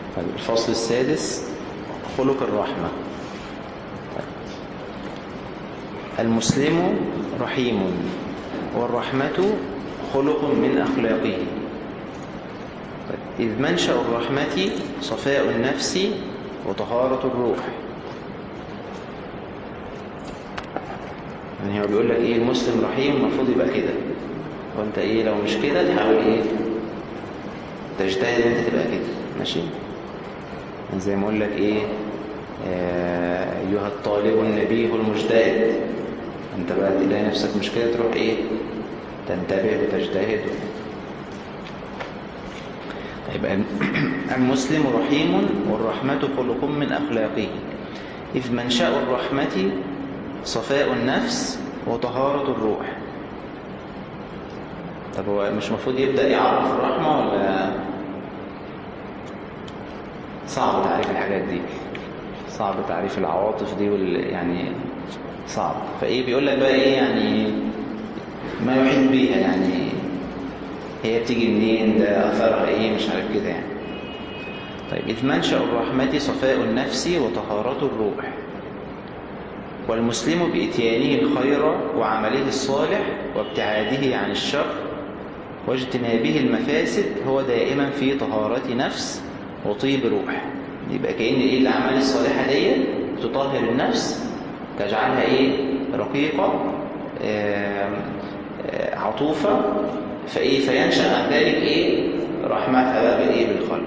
طيب الفصل السادس خلق الرحمة طيب. المسلم رحيم والرحمة خلق من أخلاقه طيب. إذ منشأ الرحمة صفاء النفس وطهارة الروح يعني هو بيقول لك ايه المسلم رحيم المفروض يبقى كده وانت ايه لو مش كده تحاول ايه تجتهد انت تبقى كده ماشي يعني زي ما اقول لك ايه آه، ايها الطالب النبيه المجتهد انت بقى تلاقي نفسك مش كده تروح ايه تنتبه وتجتهد يبقى المسلم رحيم والرحمة خلق من أخلاقه إذ منشأ الرحمة صفاء النفس وطهارة الروح طب هو مش المفروض يبدأ يعرف الرحمة ولا صعب تعريف الحاجات دي صعب تعريف العواطف دي وال... يعني صعب فايه بيقول لك بقى ايه يعني ما يحيط بيها يعني هي بتيجي منين ده اثرها ايه مش عارف كده يعني طيب اذ منشا الرحمه صفاء النفس وطهاره الروح والمسلم باتيانه الخير وعمله الصالح وابتعاده عن الشر واجتنابه المفاسد هو دائما في طهاره نفس وطيب روح يبقى كأن ايه الاعمال الصالحه دي تطهر النفس تجعلها ايه رقيقه آه آه عطوفه فايه فينشا عن ذلك ايه رحمتها بقى بالايه بالخلق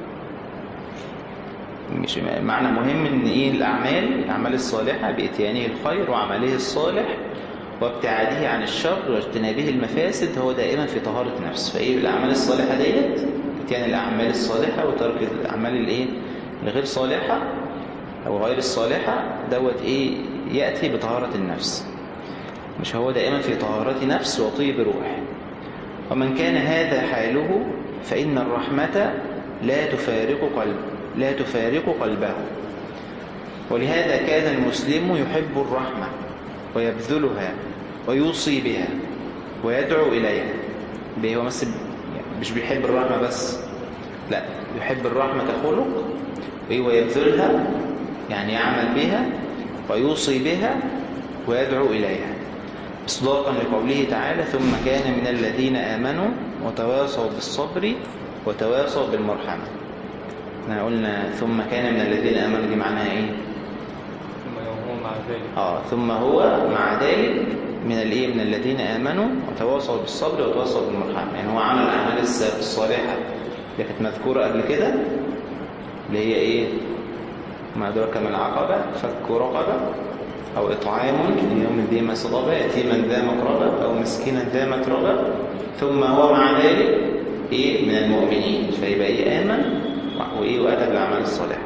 مش معنى مهم ان ايه الاعمال الاعمال الصالحه باتيانه الخير وعمله الصالح وابتعاده عن الشر واجتنابه المفاسد هو دائما في طهاره نفس فايه الاعمال الصالحه ديت اتيان الاعمال الصالحه وترك الاعمال الايه الغير صالحه او غير الصالحه دوت ايه ياتي بطهاره النفس مش هو دائما في طهاره نفس وطيب روح ومن كان هذا حاله فإن الرحمة لا تفارق قلب لا تفارق قلبه ولهذا كان المسلم يحب الرحمة ويبذلها ويوصي بها ويدعو إليها هو بس مش بيحب الرحمة بس لا يحب الرحمة خلق ويبذلها يعني يعمل بها ويوصي بها ويدعو إليها إصداقا لقوله تعالى ثم كان من الذين آمنوا وتواصوا بالصبر وتواصوا بالمرحمة احنا قلنا ثم كان من الذين آمنوا دي معناها ايه ثم هو مع ذلك اه ثم هو مع ذلك من الايه من الذين آمنوا وتواصوا بالصبر وتواصوا بالمرحمة يعني هو عمل الأعمال الصالحة اللي كانت مذكورة قبل كده اللي هي ايه ما أدراك ما العقبة فك رقبة أو إطعام ليوم ذي مسغبة يتيما ذا مقربة أو مسكينا ذا متربة ثم هو مع ذلك إيه من المؤمنين فيبقى إيه آمن وإيه وأتى بالأعمال الصالحة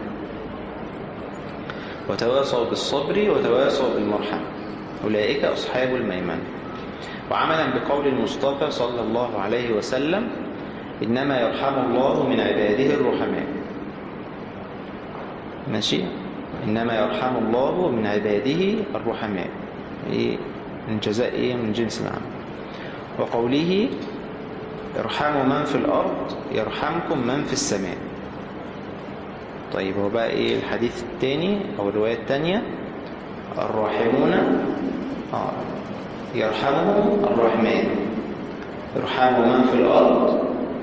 وتواصوا بالصبر وتواصوا بالمرحمة أولئك أصحاب الميمنة وعملا بقول المصطفى صلى الله عليه وسلم إنما يرحم الله من عباده الرحماء ماشي إنما يرحم الله من عباده الرحماء إيه من جزاء إيه من جنس العمل وقوله ارحموا من في الأرض يرحمكم من في السماء طيب هو بقى إيه الحديث الثاني أو الرواية الثانية الراحمون آه يرحمهم الرحمن ارحموا من في الأرض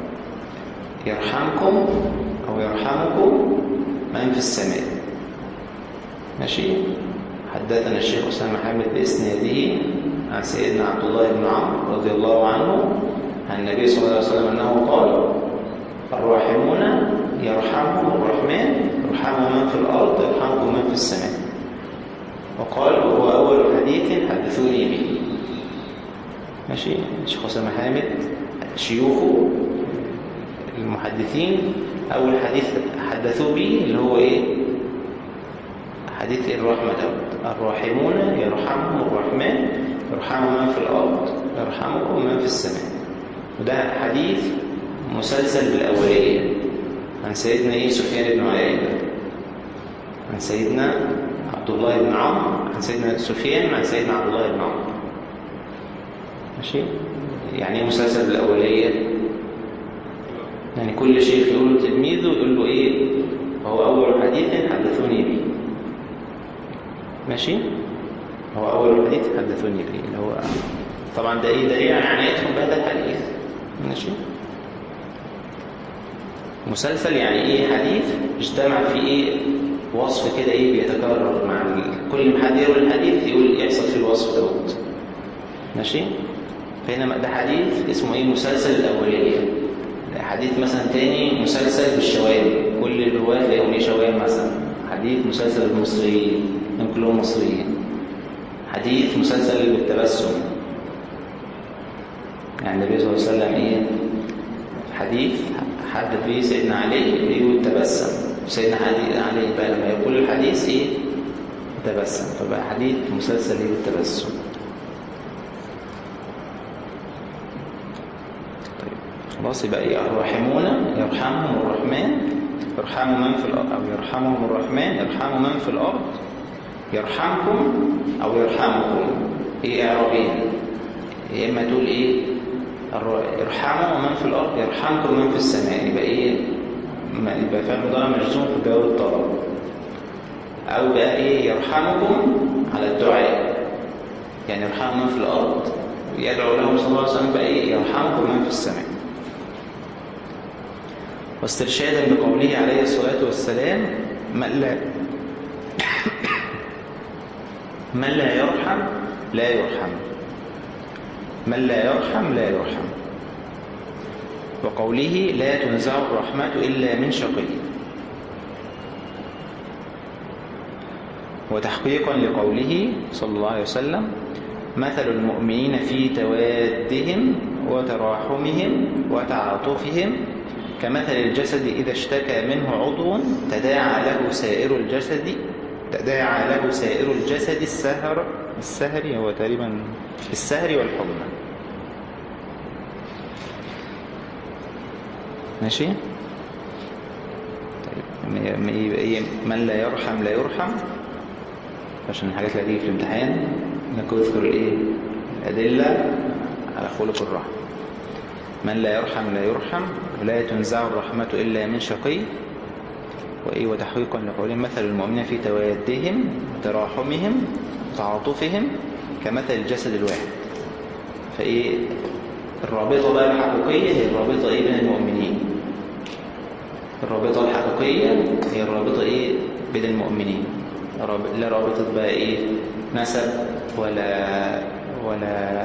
يرحمكم أو يرحمكم من في السماء ماشي حدثنا الشيخ أسامة حامد بإسناده عن سيدنا عبد الله بن عمرو رضي الله عنه عن النبي صلى الله عليه وسلم أنه قال الراحمون يرحمهم الرحمن يرحموا من في الأرض يرحمكم من في السماء وقال هو أول حديث حدثوني به ماشي الشيخ أسامة حامد شيوخه المحدثين أول حديث حدثوا به اللي هو إيه حديث الرحمة دوت الراحمون يرحمهم الرحمن يرحموا من في الأرض يرحمكم من في السماء وده حديث مسلسل بالأولية عن سيدنا إيه سفيان بن عيينة عن سيدنا عبد الله بن عمرو عن سيدنا سفيان عن سيدنا عبد الله بن عمرو ماشي يعني ايه مسلسل بالأولية يعني كل شيخ يقول له تلميذه يقول له ايه هو اول حديث حدثوني به ماشي هو اول حديث حدثوني به اللي هو طبعا ده ايه ده ايه عنايتهم بهذا الحديث ماشي مسلسل يعني ايه حديث اجتمع فيه ايه وصف كده ايه بيتكرر مع ال- كل ما حد يروي الحديث يقول يحصل فيه الوصف دوت ماشي فهنا ده حديث اسمه ايه مسلسل الاوليه ده حديث مثلا تاني مسلسل بالشوام كل الرواه تلاقيهم ايه شوام مثلا حديث مسلسل المصريين هم كلهم مصريين حديث مسلسل بالتبسم يعني النبي صلى الله عليه وسلم ايه حديث حدث به سيدنا علي بيقول تبسم سيدنا علي علي بقى لما يقول الحديث ايه تبسم فبقى حديث مسلسل ايه بالتبسم طيب خلاص يبقى ايه الراحمون يرحمهم الرحمن يرحم من في الارض او يرحمهم الرحمن يرحم من في الارض يرحمكم او يرحمكم ايه اعرابين يا اما تقول ايه الر- ارحموا من في الارض يرحمكم من في السماء يبقى ايه ما- يبقى فعل مضارع مجزوم في باب الطلب او بقى ايه يرحمكم على الدعاء يعني يرحم من في الارض يدعو لهم صلى الله عليه وسلم بقى ايه يرحمكم من في السماء واسترشادا بقوله عليه الصلاه والسلام من لا من لا يرحم لا يرحم من لا يرحم لا يرحم وقوله لا تنزع الرحمة إلا من شقي وتحقيقا لقوله صلى الله عليه وسلم مثل المؤمنين في توادهم وتراحمهم وتعاطفهم كمثل الجسد إذا اشتكى منه عضو تداعى له سائر الجسد تداعى له سائر الجسد السهر السهر هو تقريبا السهر والحمى ماشي طيب م- م- يبقى إيه؟ من لا يرحم لا يرحم عشان الحاجات اللي هتيجي في الامتحان انك اذكر الايه الادله على خلق الرحمه من لا يرحم لا يرحم ولا تنزع الرحمه الا من شقي وايه وتحقيقا لقوله مثل المؤمنين في توادهم وتراحمهم وتعاطفهم كمثل الجسد الواحد فايه الرابطه بقى الحقيقيه هي الرابطه ايه بين المؤمنين الرابطه الحقيقيه هي الرابطه ايه بين المؤمنين راب- لا رابطه بقى ايه نسب ولا ولا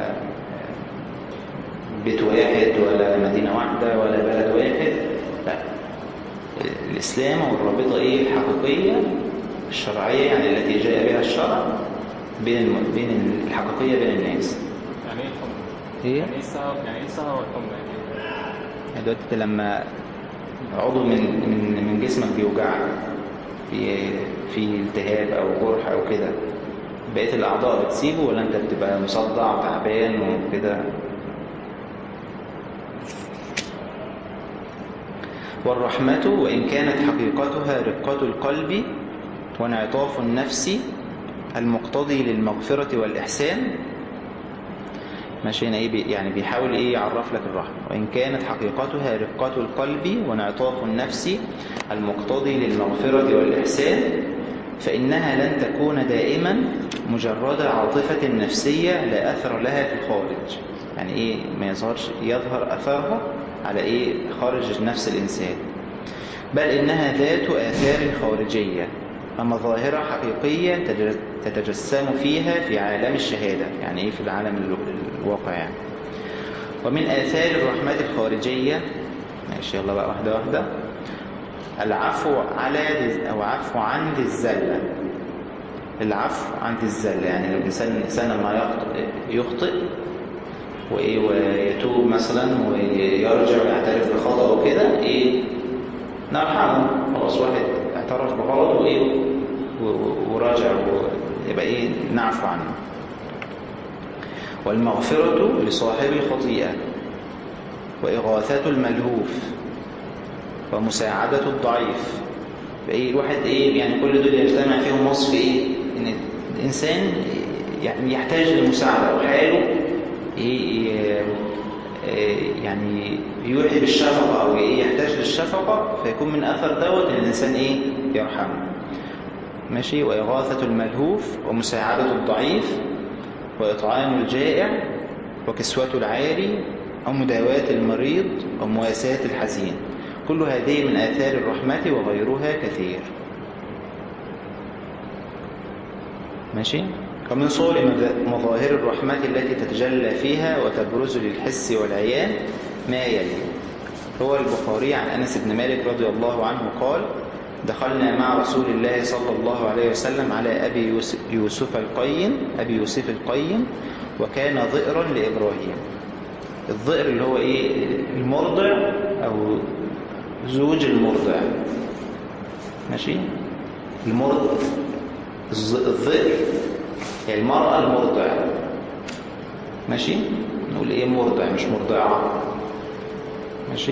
بيت واحد ولا مدينه واحده ولا بلد واحد لا الإسلام هو الرابطة إيه الحقيقية الشرعية يعني التي جاء بها الشرع بين الم... بين الحقيقية بين الناس يعني ايه الحمى؟ إيه؟ يعني ايه السهر يعني ايه السهر والحمى يعني يعني دلوقتي أنت لما عضو من من من جسمك بيوجعك في في التهاب أو جرح أو كده بقية الأعضاء بتسيبه ولا أنت بتبقى مصدع وتعبان وكده والرحمة وإن كانت حقيقتها رقة القلب وانعطاف النفس المقتضي للمغفرة والإحسان ماشي هنا ايه بي- يعني بيحاول ايه يعرف لك الرحمة وإن كانت حقيقتها رقة القلب وانعطاف النفس المقتضي للمغفرة والإحسان فإنها لن تكون دائما مجرد عاطفة نفسية لا أثر لها في الخارج يعني ايه ما يظهرش يظهر أثرها على ايه خارج نفس الإنسان بل إنها ذات آثار خارجية ومظاهر حقيقية تج- تتجسم فيها في عالم الشهادة يعني إيه في العالم ال- الواقع يعني ومن آثار الرحمة الخارجية ماشي يلا بقى واحدة واحدة العفو على ذي- أو عفو عن ذي الزلة العفو عن ذي الزلة يعني الإنسان الإنسان لما يخطئ, يخطئ وإيه ويتوب مثلا ويرجع ويعترف بخطأه كده إيه نرحمه خلاص واحد اعترف بغلطه وايه و- و- وراجع و- يبقى ايه نعفو عنه والمغفرة لصاحب الخطيئة وإغاثة الملهوف ومساعدة الضعيف يبقى ايه الواحد ايه يعني كل دول يجتمع فيهم وصف ايه ان الانسان يعني يحتاج للمساعدة وحاله إيه إيه آه، يعني يوحي بالشفقة أو إيه يحتاج للشفقة فيكون من أثر دوت إن الإنسان إيه يرحمه ماشي وإغاثة الملهوف ومساعدة الضعيف وإطعام الجائع وكسوة العاري ومداواة المريض ومواساة الحزين كل هذه من آثار الرحمة وغيرها كثير ماشي ومن صور مذ- مظاهر الرحمة التي تتجلى فيها وتبرز للحس والعيان ما يلي هو البخاري عن أنس بن مالك رضي الله عنه قال دخلنا مع رسول الله صلى الله عليه وسلم على أبي يوسف, يوسف القيم أبي يوسف القيم وكان ضئرا لإبراهيم الضئر اللي هو إيه المرضع أو زوج المرضع ماشي المرضع الظ- الضئر هي المرأة المرضعة ماشي نقول ايه مرضع مش مرضعة ماشي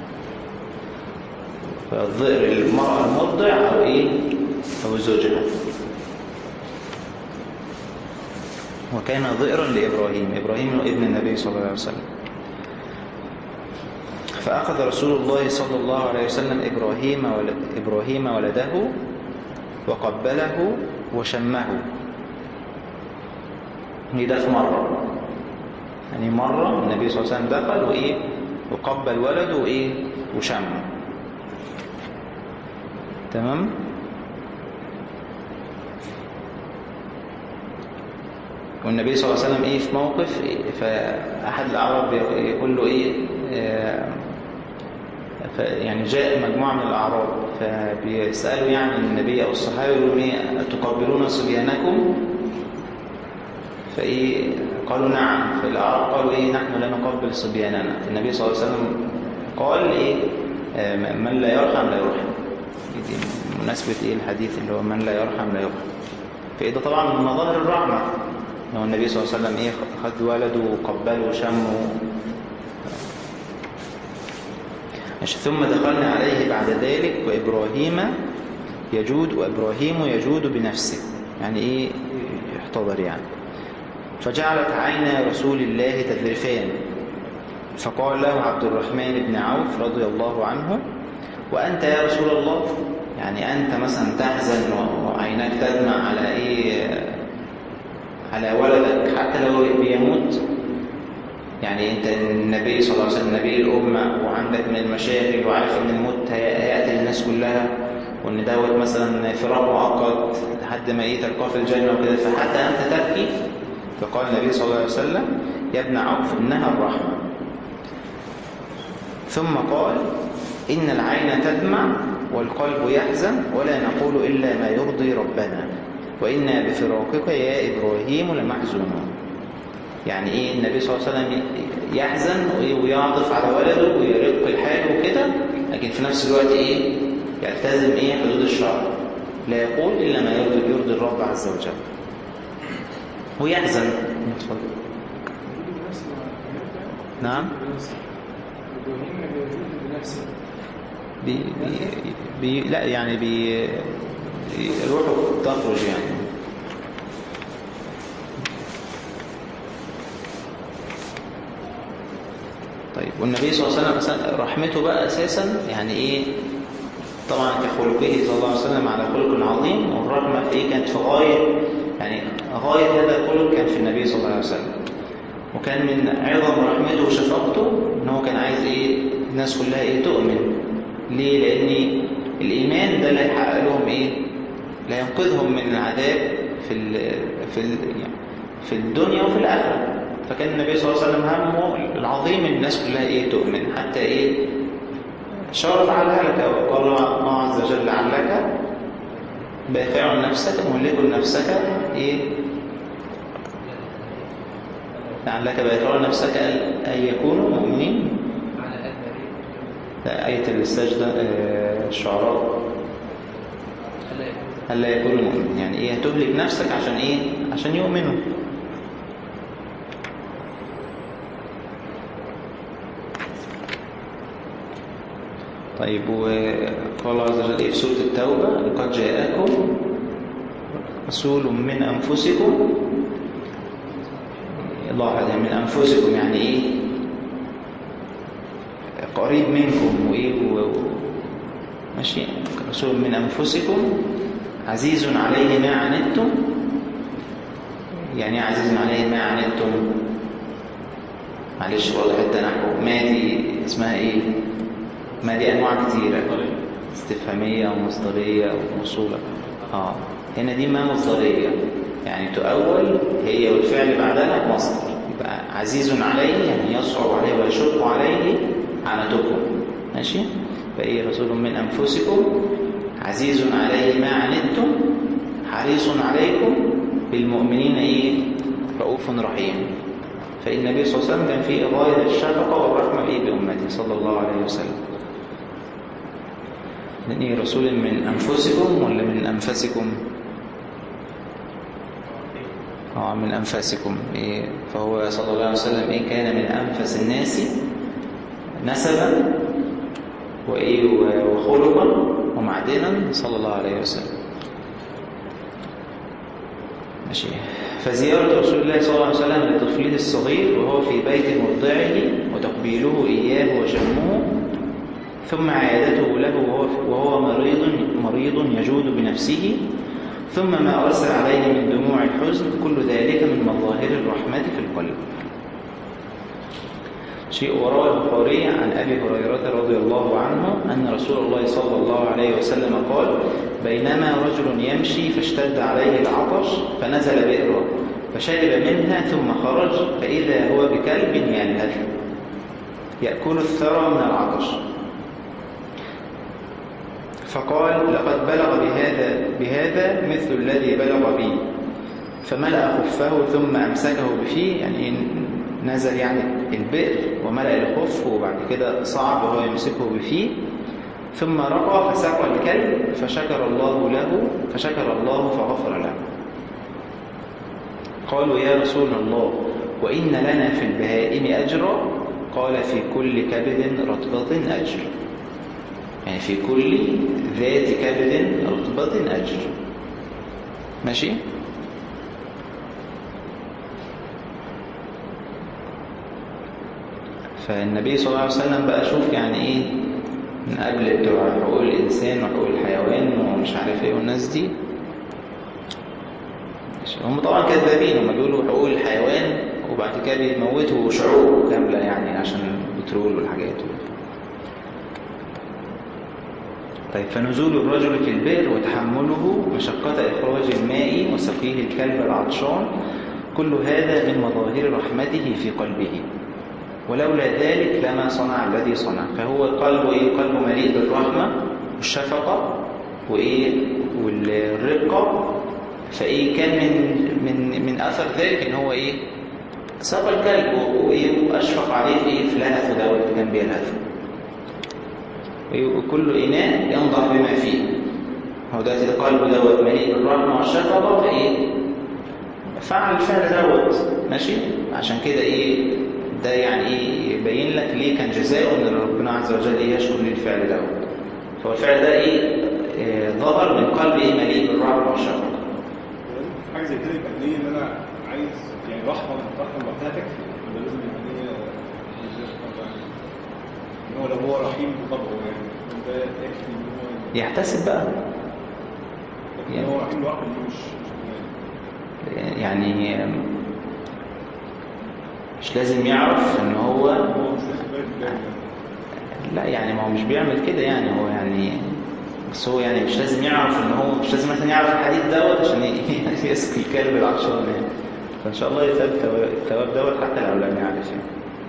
فالضئر المرأة المرضع او ايه او زوجها وكان ضئرا لإبراهيم إبراهيم ابن النبي صلى الله عليه وسلم فأخذ رسول الله صلى الله عليه وسلم إبراهيم ولد إبراهيم ولده وقبله وشمه يعني ده في مرة يعني مرة النبي صلى الله عليه وسلم دخل وإيه وقبل ولده وإيه وشمه تمام والنبي صلى الله عليه وسلم ايه في موقف فأحد الأعراب يقول له ايه آه، ف- يعني جاء مجموعة من الأعراب فبيسألوا يعني النبي أو الصحابة يقولوا ايه تقبلون صبيانكم فايه قالوا نعم فالأعراب قالوا ايه نحن لا نقبل صبياننا النبي صلى الله عليه وسلم قال ايه آه، من لا يرحم لا يرحم دي مناسبة ايه الحديث اللي هو من لا يرحم لا يرحم فإيه طبعا من مظاهر الرحمة لو النبي صلى الله عليه وسلم ايه خد ولده وقبله وشمه ماشي ثم دخلنا عليه بعد ذلك وإبراهيم يجود وإبراهيم يجود بنفسه يعني إيه يحتضر يعني فجعلت عين رسول الله تذرفان فقال له عبد الرحمن بن عوف رضي الله عنه وأنت يا رسول الله يعني أنت مثلا تحزن وعيناك تدمع على إيه على ولدك حتى لو بيموت يعني انت النبي صلى الله عليه وسلم نبي الأمة وعندك من المشاكل وعارف ان الموت هيأتي للناس كلها وان دوت مثلا فراق مؤقت لحد ما ايه تلقاه في الجنة وكده فحتى انت تبكي فقال النبي صلى الله عليه وسلم يا ابن عوف انها الرحمة ثم قال إن العين تدمع والقلب يحزن ولا نقول إلا ما يرضي ربنا وإنا بفراقك يا إبراهيم لمحزونون يعني إيه النبي صلى الله عليه وسلم يحزن ويعطف على ولده ويرق الحال وكده لكن في نفس الوقت إيه يلتزم إيه حدود الشرع لا يقول إلا ما يرضي, يرضي الرب عز وجل ويحزن اتفضل. نعم بي بي بي لا يعني بي بي- روحه تخرج يعني طيب والنبي صلى الله عليه وسلم أسا- رحمته بقى أساسا يعني إيه طبعا كخلقه صلى الله عليه وسلم على خلق عظيم والرحمة في إيه كانت في غاية يعني غاية هذا الخلق كان في النبي صلى الله عليه وسلم وكان من عظم رحمته وشفقته ان هو كان عايز ايه الناس كلها ايه تؤمن ليه لان الايمان ده اللي هيحقق لهم ايه لا ينقذهم من العذاب في ال في ال يعني في الدنيا وفي الاخره فكان النبي صلى الله عليه وسلم همه العظيم ان الناس كلها ايه تؤمن حتى ايه شرف على الهلكه وقال الله عز وجل لعلك باخع نفسك مهلك نفسك ايه لعلك باخع نفسك أن يكونوا مؤمنين آية السجدة آه، الشعراء هل لا يكونوا مؤمنين يعني ايه هتهلك نفسك عشان ايه عشان يؤمنوا طيب وقال الله عز وجل إيه في سورة التوبة لقد جاءكم رسول من أنفسكم لاحظ يعني من أنفسكم يعني إيه قريب منكم وإيه و... و... ماشي رسول من أنفسكم عزيز عليه ما عنتم يعني إيه عزيز عليه ما عنتم معلش والله حتى نحو ما دي اسمها ايه ما دي انواع كتيرة استفهامية ومصدرية وموصولة اه هنا دي ما مصدرية يعني تؤول هي والفعل بعدها مصدر يبقى عزيز عليه يعني يصعب عليه ويشق عليه عنتكم ماشي فايه رسول من انفسكم عزيز عليه ما عنتم حريص عليكم بالمؤمنين ايه رؤوف رحيم فالنبي صلى الله عليه وسلم كان فيه غاية الشفقة والرحمة إيه بأمته صلى الله عليه وسلم من إيه رسول من أنفسكم ولا من أنفسكم آه من أنفسكم إيه فهو صلى الله عليه وسلم إيه كان من أنفس الناس نسبا وإيه وخلقا ومعدنا صلى الله عليه وسلم ماشي فزيارة رسول الله صلى الله عليه وسلم لطفله الصغير وهو في بيت مرضعه وتقبيله إياه وشمه ثم عيادته له وهو, وهو مريض, مريض يجود بنفسه ثم ما أرسل عليه من دموع الحزن كل ذلك من مظاهر الرحمة في القلب شيء وروى البخاري عن أبي هريرة رضي الله عنه أن رسول الله صلى الله عليه وسلم قال بينما رجل يمشي فاشتد عليه العطش فنزل بئرا فشرب منها ثم خرج فإذا هو بكلب يلهث يأكل الثرى من العطش فقال لقد بلغ بهذا, بهذا مثل الذي بلغ بي فملأ خفه ثم أمسكه بفيه يعني نزل يعني البئر وملأ الخف وبعد كده صعب وهو يمسكه بفيه ثم رقى فسقى الكلب فشكر الله له فشكر الله فغفر له قالوا يا رسول الله وإن لنا في البهائم أجرا قال في كل كبد رطبة أجر يعني في كل ذات كبد رطبة أجر ماشي فالنبي صلى الله عليه وسلم بقى شوف يعني ايه من قبل بتوع حقوق الإنسان وحقوق الحيوان ومش عارف ايه والناس دي هم طبعا كذابين هم بيقولوا حقوق الحيوان وبعد كده بيموتوا شعوب كاملة يعني عشان البترول والحاجات طيب فنزول الرجل في البئر وتحمله مشقة إخراج الماء وسقيه الكلب العطشان كل هذا من مظاهر رحمته في قلبه ولولا ذلك لما صنع الذي صنع فهو قلبه إيه؟ قلبه مليء بالرحمة والشفقة وإيه والرقة فإيه كان من من من أثر ذلك إن هو إيه سقى الكلب وإيه وأشفق عليه في إيه في لهثه ده اللي كان بيلهثه وكل إناء ينضح بما فيه هو ده القلب دوت مليء بالرحمة والشفقة فإيه فعل الفعل دوت ماشي عشان كده إيه ده يعني ايه يبين لك ليه كان جزاؤه ان ربنا عز وجل ايه يشكر ليه الفعل ده فهو الفعل ده ايه, إيه ظهر من قلب ايه مليء بالرحمه والشفقه حاجه زي كده يبقى ليه ان انا عايز يعني رحمه رحمه لوحدها تكفي ولا لازم يبقى ليه ان هو لو هو رحيم بطبعه يعني ده يكفي ان هو يحتسب بقى يعني هو رحيم لوحده مش مش يعني مش لازم يعرف ان هو هو مش واخد باله من يعني لا يعني ما هو مش بيعمل كده يعني هو يعني بس هو يعني مش لازم يعرف ان هو مش لازم مثلا يعرف الحديث دوت عشان ي- يسقي الكلب العطشان يعني فان شاء الله يثاب الثواب دوت حتى لو لم يعرف يعني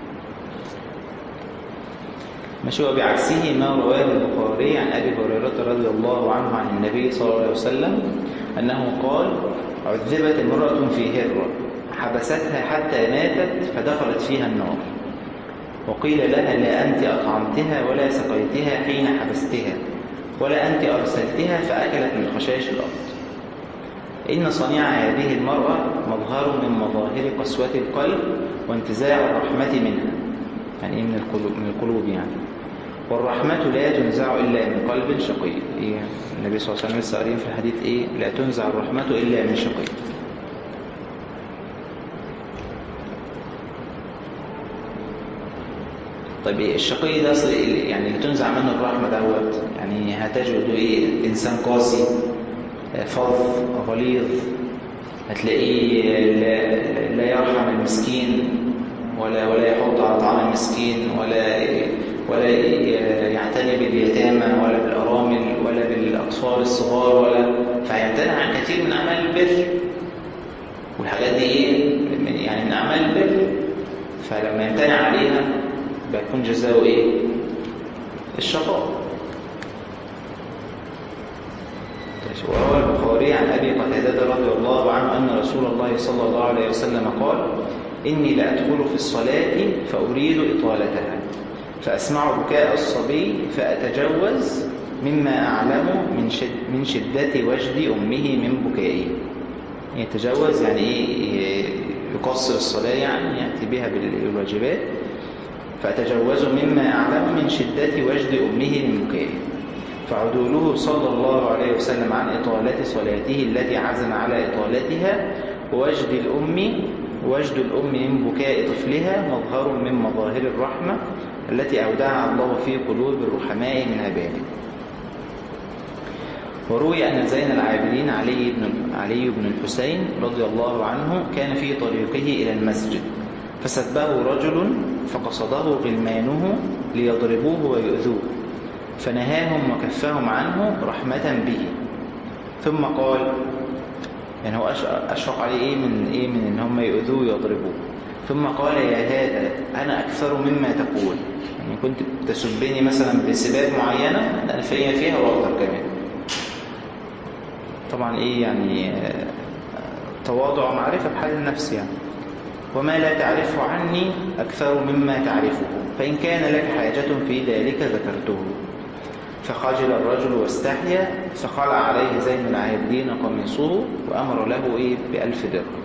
ماشي وبعكسه ما رواه البخاري عن ابي هريره رضي الله عنه عن النبي صلى الله عليه وسلم انه قال عذبت امراه في هره حبستها حتى ماتت فدخلت فيها النار وقيل لها لا أنت أطعمتها ولا سقيتها حين حبستها ولا أنت أرسلتها فأكلت من خشاش الأرض إن صنيع هذه المرأة مظهر من مظاهر قسوة القلب وانتزاع الرحمة منها يعني إيه من القلوب, من القلوب يعني والرحمة لا تنزع إلا من قلب شقي إيه النبي صلى الله عليه وسلم لسه قارين في الحديث إيه لا تنزع الرحمة إلا من شقي طيب إيه الشقي ده أصل إيه يعني اللي تنزع منه الرحمة دوت يعني هتجد إيه إنسان قاسي آه، فظ غليظ هتلاقيه لا, لا يرحم المسكين ولا ولا يحض على طعام المسكين ولا ولا يعتني باليتامى ولا بالارامل ولا بالاطفال الصغار ولا فيمتنع عن كثير من اعمال البر والحاجات دي ايه من- يعني من اعمال البر فلما يمتنع عليها بيكون جزاؤه ايه الشقاء وروى البخاري عن أبي قتادة رضي الله عنه أن رسول الله صلى الله عليه وسلم قال إني لأدخل في الصلاة فأريد إطالتها فأسمع بكاء الصبي فأتجوز مما أعلم من, شد من شدة وجد أمه من بكائه يتجوز يعني إيه يقصر الصلاة يعني يأتي بها بالواجبات فأتجوز مما أعلم من شدة وجد أمه من بكائه فعدوله صلى الله عليه وسلم عن إطالة صلاته التي عزم على إطالتها ووجد الأم وجد الأم من بكاء طفلها مظهر من مظاهر الرحمة التي أودعها الله في قلوب الرحماء من عباده وروي أن زين العابدين علي بن علي بن الحسين رضي الله عنه كان في طريقه إلى المسجد فسبه رجل فقصده غلمانه ليضربوه ويؤذوه فنهاهم وكفهم عنه رحمة به ثم قال يعني هو أش- أشفق عليه إيه من إيه من إن هم يؤذوه ويضربوه ثم قال يا هذا أنا أكثر مما تقول يعني كنت تسبني مثلا بسباب معينة أنا فيها فيها وأكثر كمان طبعا إيه يعني آه، تواضع ومعرفة بحال النفس يعني وما لا تعرفه عني أكثر مما تعرفه فإن كان لك حاجة في ذلك ذكرته فخجل الرجل واستحيا فخلع عليه زين العابدين قميصه وأمر له إيه بألف درهم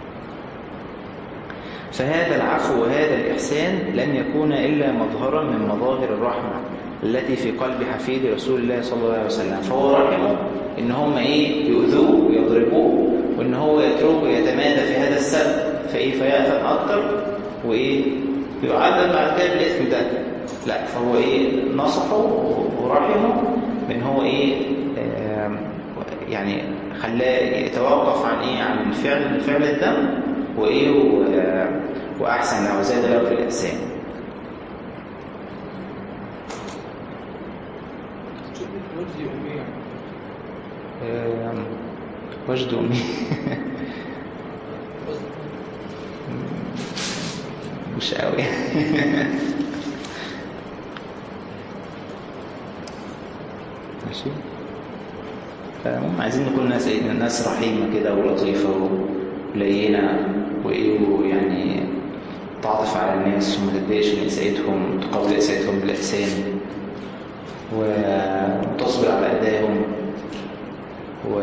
فهذا العفو وهذا الإحسان لن يكون إلا مظهرا من مظاهر الرحمة التي في قلب حفيد رسول الله صلى الله عليه وسلم فهو رحمه إن هم إيه يؤذوه ويضربوه وإن هو يتركه يتمادى في هذا السب فإيه فيأثم أكتر وإيه يعذب بعد كده بالإثم ده لا فهو إيه نصحه ورحمه من هو إيه آم، يعني خلاه يتوقف عن إيه عن فعل فعل الذنب وإيه و- وأحسن له وزاد له في الإحسان وجدي أمي آم، وجد أمي مش قوي ماشي فالمهم عايزين نكون ناس ايه ناس رحيمة كده ولطيفة ولينة وايه ويعني تعطف على الناس وما تتضايقش من اسئلتهم تقابل اسئلتهم بالاحسان وتصبر على اذاهم و...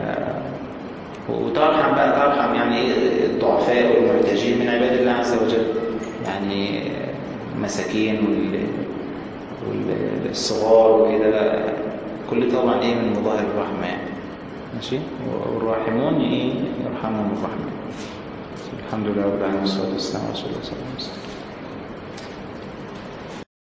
وترحم بقى ترحم يعني ايه الضعفاء والمحتاجين من عباد الله عز وجل يعني المساكين وال... والصغار وكده كل طبعا ايه من مظاهر الرحمة يعني ماشي والراحمون ايه يرحمهم الرحمن الحمد لله رب العالمين والصلاة والسلام على رسول الله صلى الله عليه وسلم